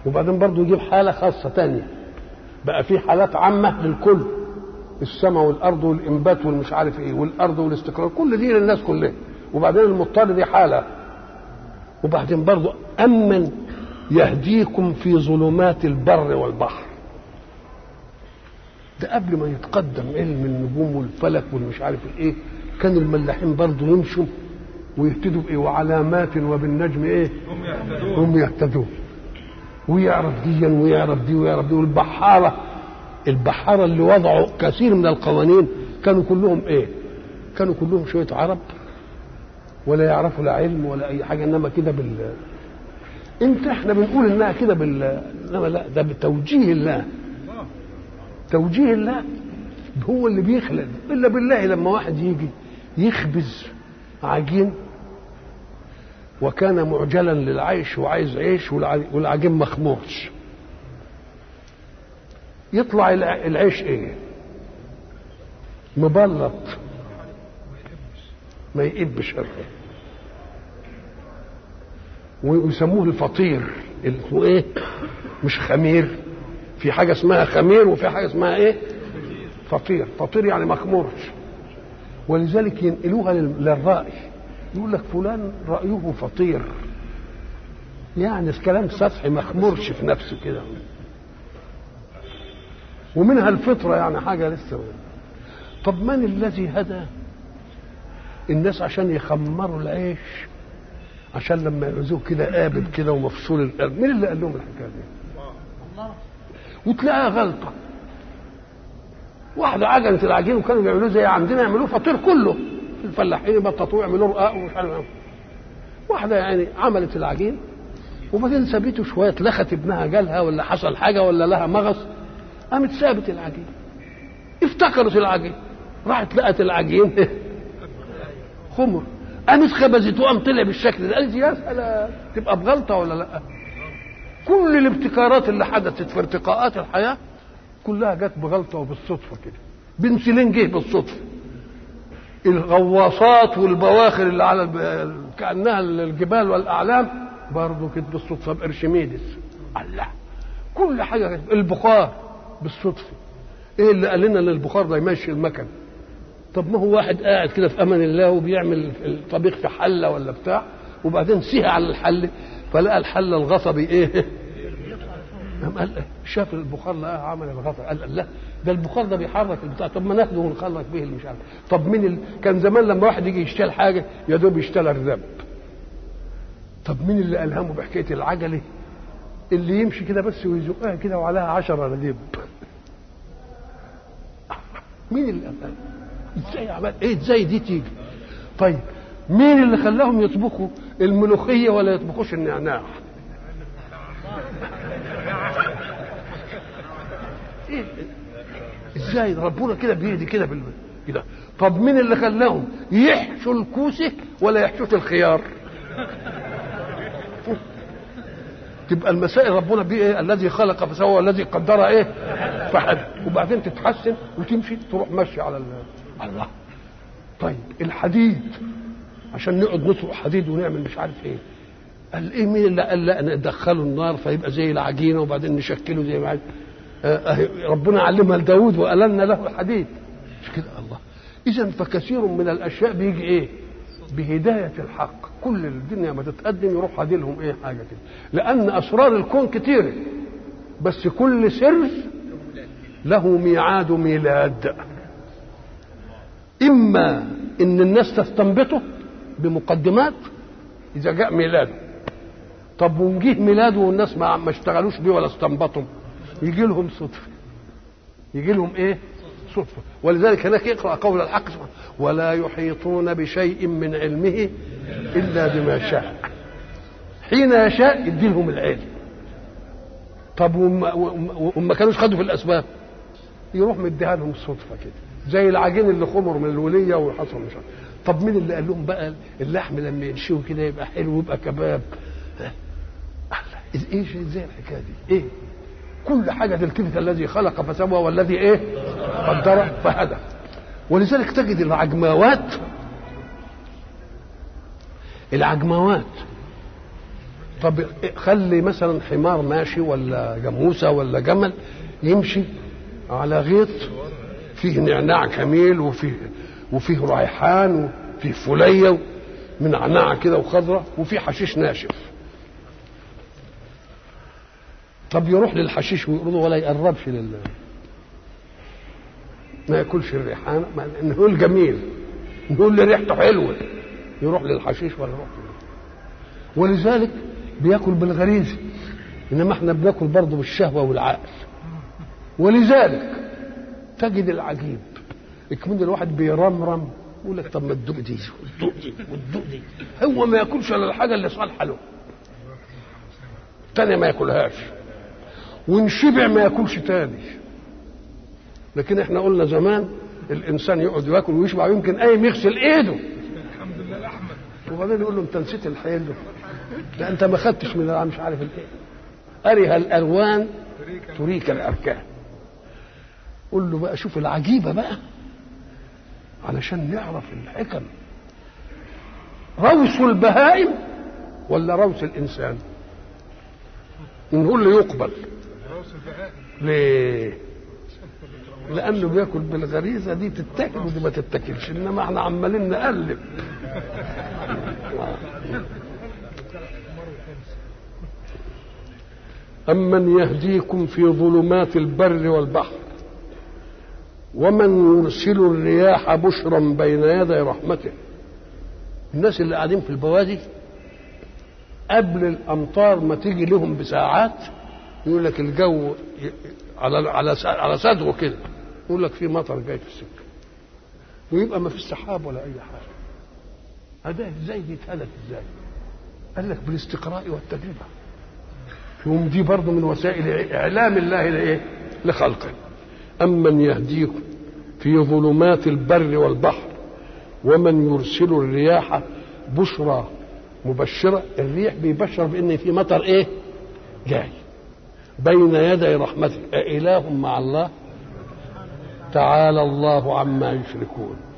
وبعدين برضه يجيب حالة خاصة تانية بقى في حالات عامة للكل السماء والأرض والإنبات والمش عارف إيه والأرض والاستقرار كل دي للناس كلها وبعدين المضطر دي حالة وبعدين برضه أمن يهديكم في ظلمات البر والبحر ده قبل ما يتقدم علم النجوم والفلك والمش عارف الايه كان الملاحين برضه يمشوا ويهتدوا بايه وعلامات وبالنجم ايه هم يهتدون هم يهتدون ويعرف ديا ويعرف دي ويعرف دي والبحاره البحاره اللي وضعوا كثير من القوانين كانوا كلهم ايه؟ كانوا كلهم شويه عرب ولا يعرفوا لا علم ولا اي حاجه انما كده بال انت احنا بنقول انها كده بال انما لا ده بتوجيه الله توجيه الله هو اللي بيخلق الا بالله لما واحد يجي يخبز عجين وكان معجلا للعيش وعايز عيش والع- والعجين مخمورش يطلع الع- العيش ايه مبلط ما يقبش ابدا ويسموه الفطير اللي هو ايه مش خمير في حاجه اسمها خمير وفي حاجه اسمها ايه فطير فطير يعني مخمورش ولذلك ينقلوها لل- للرأي يقول لك فلان رأيه فطير يعني كلام سطحي مخمورش في نفسه كده ومنها الفطرة يعني حاجة لسه طب من الذي هدى الناس عشان يخمروا العيش عشان لما يعوزوه كده قابل كده ومفصول القلب مين اللي قال لهم الحكايه دي؟ وتلاقيها غلطه واحده عجنت العجين وكانوا بيعملوه زي عندنا يعملوه فطير كله الفلاحين يبططوه يعملوه رقاق ومش عارف إيه. واحده يعني عملت العجين وبعدين سابته شويه لخت ابنها جالها ولا حصل حاجه ولا لها مغص قامت سابت العجين افتكرت العجين راحت لقت العجين خمر قامت خبزت وقام طلع بالشكل ده قالت يا سلام تبقى بغلطه ولا لا كل الابتكارات اللي حدثت في ارتقاءات الحياه كلها جت بغلطه وبالصدفه كده بنسلين جه بالصدفه الغواصات والبواخر اللي على الب... كانها الجبال والاعلام برضه كانت بالصدفه بارشميدس الله كل حاجه كانت البخار بالصدفه ايه اللي قال لنا ان البخار ده يمشي المكن طب ما هو واحد قاعد كده في امان الله وبيعمل الطبيخ في حله ولا بتاع وبعدين سهى على الحله فلقى الحله الغصبي ايه قام قال شاف البخار لقاه عمل الغطا قال لا ده البخار ده بيحرك البتاع طب ما ناخده ونخلط به اللي مش عارف طب مين ال... كان زمان لما واحد يجي يشتري حاجه يا دوب يشتري الرب طب مين اللي الهمه بحكايه العجله اللي يمشي كده بس ويزقها كده وعليها عشرة رديب مين اللي قال ازاي عمل ايه ازاي دي تيجي طيب مين اللي خلاهم يطبخوا الملوخيه ولا يطبخوش النعناع ايه ازاي ربنا كده بيهدي كده بال كده طب مين اللي خلاهم يحشوا الكوسه ولا يحشوا الخيار تبقى المسائل ربنا بيه ايه الذي خلق فسوى والذي قدر ايه فحد وبعدين تتحسن وتمشي تروح ماشي على ال- على الله طيب الحديد عشان نقعد نطرق حديد ونعمل مش عارف ايه قال ايه مين اللي قال لا ندخله النار فيبقى زي العجينه وبعدين نشكله زي ما عايز آه، آه، ربنا علمها لداود والنا له الحديد مش كده الله اذا فكثير من الاشياء بيجي ايه بهدايه الحق كل الدنيا ما تتقدم يروح هادي ايه حاجه كده لان اسرار الكون كتيره بس كل سر له ميعاد ميلاد اما ان الناس تستنبطه بمقدمات اذا جاء ميلاده طب ونجيه ميلاده والناس ما ما اشتغلوش بيه ولا استنبطوا يجي لهم صدفه يجي لهم ايه صدفه ولذلك هناك يقرا قول الحق سبحانه ولا يحيطون بشيء من علمه الا بما شاء حين يشاء يدي لهم العلم طب وما, وما- وما كانوش خدوا في الاسباب يروح مديها لهم الصدفه كده زي العجين اللي خمر من الوليه وحصل مش عارف طب مين اللي قال لهم بقى اللحم لما ينشوه كده يبقى حلو ويبقى كباب ها؟ الله، ايه ازاي الحكايه دي ايه كل حاجه تلتفت الذي خلق فسوى والذي ايه قدر فهدى ولذلك تجد العجماوات العجماوات طب خلي مثلا حمار ماشي ولا جاموسه ولا جمل يمشي على غيط فيه نعناع جميل وفيه وفيه ريحان وفيه فليه من نعناع كده وخضره وفيه حشيش ناشف طب يروح للحشيش ويقرضه ولا يقربش لل ما ياكلش الريحان ما نقول جميل نقول لي ريحته حلوه يروح للحشيش ولا يروح ولذلك بياكل بالغريزه انما احنا بناكل برضه بالشهوه والعقل ولذلك تجد العجيب يكون الواحد بيرمرم يقول لك طب ما تدوق دي وتدوق دي وتدوق دي هو ما ياكلش الا الحاجه اللي صالحه له الثانيه ما ياكلهاش ونشبع ما ياكلش تاني لكن احنا قلنا زمان الانسان يقعد ياكل ويشبع ويمكن قايم يغسل ايده الحمد لله احمد وبعدين يقول له انت نسيت الحيل لا انت ما خدتش من مش عارف الايه أره الألوان تريك الأركان قول له بقى شوف العجيبة بقى علشان نعرف الحكم روث البهائم ولا روث الإنسان نقول له يقبل روس البهائم ليه لانه بياكل بالغريزه دي تتاكل ودي ما تتاكلش انما احنا عمالين نقلب أمن يهديكم في ظلمات البر والبحر ومن يرسل الرياح بشرا بين يدي رحمته الناس اللي قاعدين في البوادي قبل الامطار ما تيجي لهم بساعات يقول لك الجو ي- على على على صدره كده يقول لك في مطر جاي في السكه ويبقى ما فيش سحاب ولا اي حاجه هذا ازاي دي اتهلت ازاي قال لك بالاستقراء والتجربه يوم دي برضه من وسائل اعلام الله لايه لخلقه امن يهديكم في ظلمات البر والبحر ومن يرسل الرياح بشرى مبشرة الريح بيبشر بأن في مطر إيه جاي بين يدي رحمته أإله مع الله تعالى الله عما يشركون